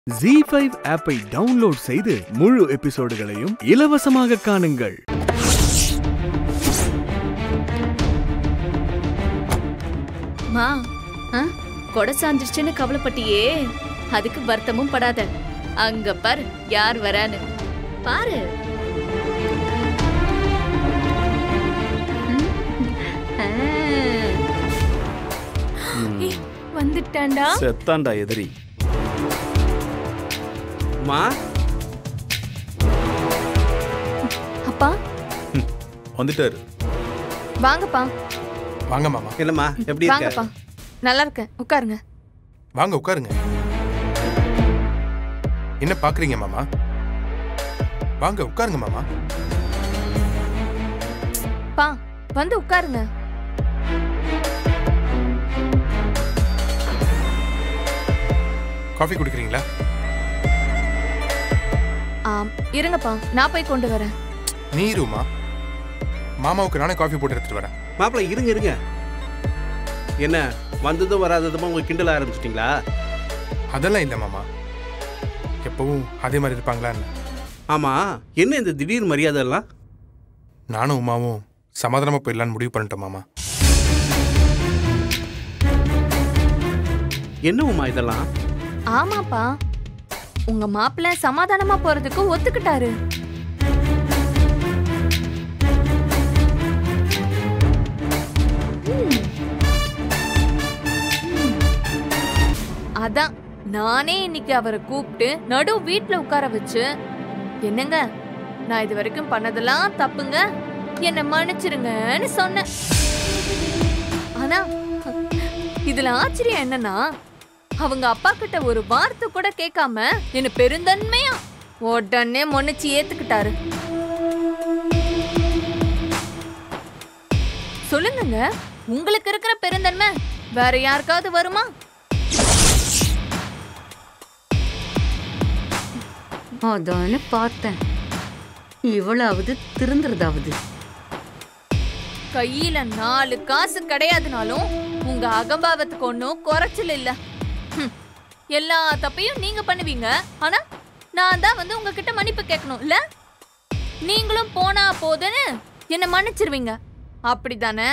G five ஆப்பை download செய்து முழு எபிசோடுகளையும் இலவசமாக காணுங்கள் மா ஆ, கொடை சாஞ்சிருச்சுன்னு கவலைப்பட்டியே அதுக்கு வருத்தமும் படாத அங்க பாரு யார் வரான்னு பாரு ம். ஆ. ஏய், வந்துட்டான்டா செத்தாண்டா எதிரி மா அப்பா வந்துட்டாரு வாங்கப்பா வாங்க மாமா என்னம்மா எப்படி இருக்க வாங்கப்பா நல்லா இருக்கேன் உட்காருங்க வாங்க உட்காருங்க என்ன பாக்குறீங்க மாமா வாங்க உட்காருங்க மாமா பா வந்து உட்காருங்க காஃபி குடிக்கிறீங்களா ஆம் இருங்கப்பா நான் போய் கொண்டு வரேன் நீருமா மாமாவுக்கு நானே காஃபி போட்டு எடுத்துட்டு வரேன் மாப்பிள்ள இருங்க இருங்க என்ன வந்ததும் வராததுமா உங்க கிண்டல் ஆரம்பிச்சிட்டிங்களா அதெல்லாம் இல்லை மாமா எப்பவும் அதே மாதிரி இருப்பாங்களான்னு ஆமா என்ன இந்த திடீர் மரியாதை எல்லாம் நானும் உமாவும் சமாதானமா போயிடலான்னு முடிவு பண்ணிட்டோம் மாமா என்ன உமா இதெல்லாம் ஆமாப்பா உங்க மாப்பிள்ள சமாதானமா போறதுக்கு ஒத்துக்கிட்டாரு ம். ம். அதான் நானே இன்னைக்கு அவரை கூப்பிட்டு நடு வீட்ல உட்கார வச்சு என்னங்க நான் இது வரைக்கும் பண்ணதெல்லாம் தப்புங்க என்னை மன்னிச்சிருங்கன்னு சொன்னேன் ஆனா இதுல ஆச்சரியம் என்னன்னா அவங்க அப்பா கிட்ட ஒரு வார்த்தை கூட கேட்காம என்ன பெருந்தன்மையா உடனே மன்னிச்சு ஏத்துக்கிட்டாரு சொல்லுங்கங்க உங்களுக்கு இருக்கிற பெருந்தன்மை வேற யாருக்காவது வருமா அதானே பார்த்தேன் இவ்வளவு திருந்துறதாவது கையில நாலு காசு கிடையாதுனாலும் உங்க அகம்பாவத்துக்கு ஒன்றும் குறைச்சல் இல்ல ஹம். எல்லா தப்பையும் நீங்க பண்ணுவீங்க ஆனா நான் தான் வந்து உங்ககிட்ட மன்னிப்பு கேட்கணும் இல்ல நீங்களும் போனா போதுன்னு என்ன மன்னிச்சிருவீங்க அப்படிதானே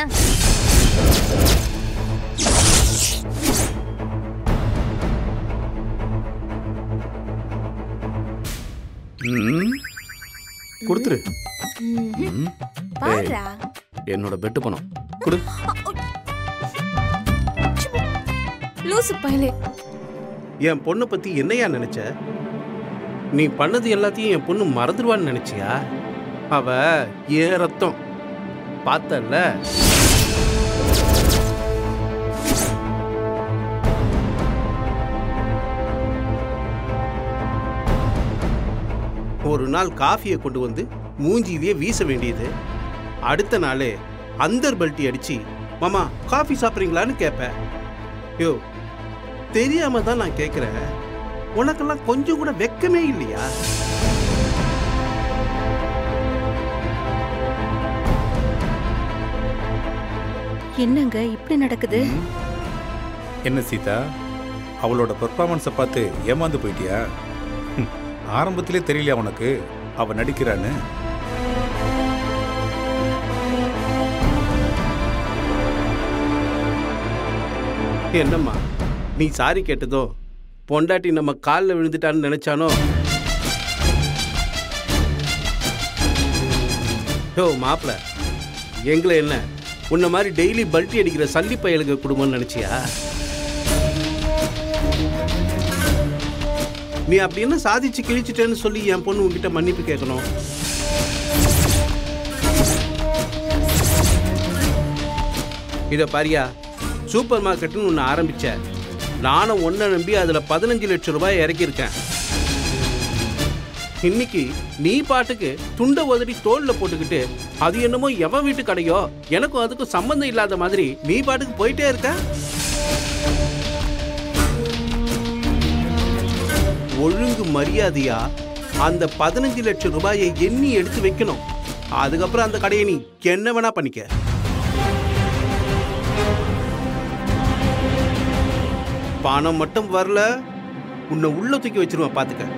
ம். கொடுத்துரு ம். பாரா என்னோட பெட்டு பணம் கொடு லூசு பயலே என் பொண்ணை பத்தி என்னையா நினைச்ச நீ பண்ணது எல்லாத்தையும் என் பொண்ணு மறந்துடுவான்னு நினைச்சியா அவ ஏன் ரத்தம் பார்த்தல்ல ஒரு நாள் காஃபியை கொண்டு வந்து மூஞ்சியிலேயே வீச வேண்டியது அடுத்த நாளே அந்தர் பல்ட்டி அடிச்சு மாமா காஃபி சாப்பிட்றீங்களான்னு கேட்பேன் யோ தெரியாம தான் நான் கேட்குறேன் உனக்கெல்லாம் கொஞ்சம் கூட வெக்கமே இல்லையா என்னங்க இப்படி நடக்குது என்ன சீதா அவளோட பெர்ஃபார்மன்ஸை பார்த்து ஏமாந்து போயிட்டியா ஹம், ஆரம்பத்திலே தெரியலையா உனக்கு அவ நடிக்கிறான்னு என்னம்மா நீ சாரி கேட்டதோ பொண்டாட்டி நம்ம காலில் விழுந்துட்டான்னு நினைச்சானோ யோ மாப்பிள எங்களை என்ன உன்ன மாதிரி டெய்லி பல்ட்டி அடிக்கிற சல்லி பயலுங்க குடும்பம்னு நினைச்சியா நீ அப்படி என்ன சாதிச்சு கிழிச்சிட்டேன்னு சொல்லி என் பொண்ணு உன்கிட்ட மன்னிப்பு கேட்கணும் இத பாரியா சூப்பர் மார்க்கெட்னு ஒன்று ஆரம்பிச்ச நானும் ஒன்றை நம்பி அதில் பதினஞ்சு லட்சம் ரூபாய் இறக்கியிருக்கேன் இன்னைக்கு நீ பாட்டுக்கு துண்டை உதறி தோல்ல போட்டுக்கிட்டு அது என்னமோ எவன் வீட்டு கடையோ எனக்கும் அதுக்கும் சம்பந்தம் இல்லாத மாதிரி நீ பாட்டுக்கு போயிட்டே இருக்க ஒழுங்கு மரியாதையா அந்த பதினஞ்சு லட்சம் ரூபாயை எண்ணி எடுத்து வைக்கணும் அதுக்கப்புறம் அந்த கடையை நீ என்ன வேணா பண்ணிக்க பணம் மட்டும் வரல உன்னை உள்ள தூக்கி வச்சிருவேன் பாத்துக்க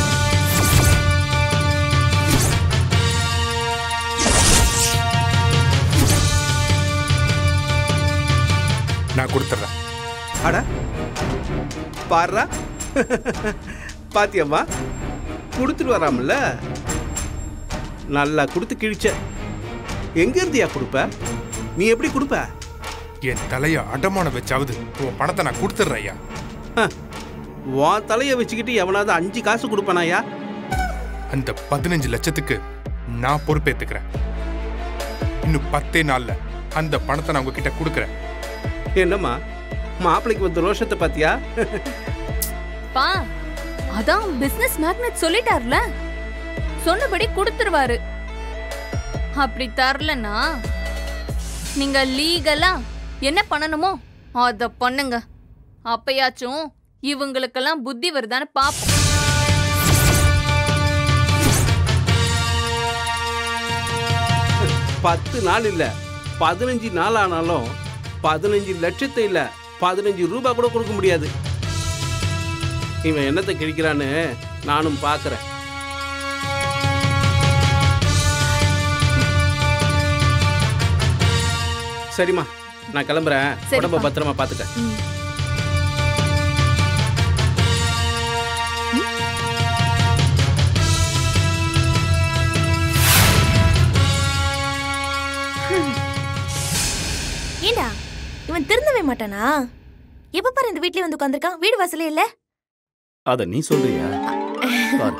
நான் கொடுத்துட்றேன் அட பாடுறா பாத்தியம்மா கொடுத்துட்டு வராமல்ல நல்லா கொடுத்து கிழிச்ச எங்க இருந்தியா கொடுப்ப நீ எப்படி கொடுப்ப என் தலைய அடமானம் வச்சாவது உன் பணத்தை நான் கொடுத்துட்றேன் ஐயா ஹ, உன் தலைய வச்சுக்கிட்டு எவனாவது அஞ்சு காசு கொடுப்பானாயா அந்த பதினஞ்சு லட்சத்துக்கு நான் பொறுப்பேத்துக்கிறேன் இன்னும் பத்தே நாள்ல அந்த பணத்தை நான் உங்ககிட்ட கொடுக்குறேன் என்னம்மா மாப்பிளைக்கு வந்த ரோஷத்தை பாத்தியா பா அதான் பிசினஸ் மேக்னெட் சொல்லிட்டார்ல சொன்னபடி கொடுத்துருவாரு அப்படி தரலனா நீங்க லீகலா என்ன பண்ணணுமோ அத பண்ணுங்க அப்பயாச்சும் இவங்களுக்கெல்லாம் புத்தி வருதான்னு பாப்போம் பத்து நாள் இல்ல பதினஞ்சு நாள் ஆனாலும் பதினஞ்சு லட்சத்தை இல்ல பதினஞ்சு ரூபாய் கூட கொடுக்க முடியாது இவன் என்னத்தை கிழிக்கிறான்னு நானும் பார்க்கறேன் சரிம்மா நான் கிளம்புறேன் சரிப்பா. உடம்ப பத்திரமா பாத்துக்க ஏண்டா இவன் திருந்தவே மாட்டானா எப்ப பாரு இந்த வீட்லயே வந்து உட்காந்துருக்கான் வீடு வாசலே இல்ல அத நீ சொல்றியா பாரு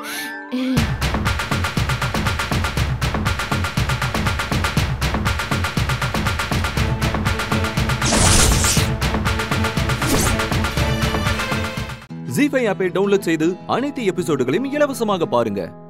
ஜி ஃபைவ் ஆப்பை டவுன்லோட் செய்து அனைத்து எபிசோடுகளையும் இலவசமாக பாருங்க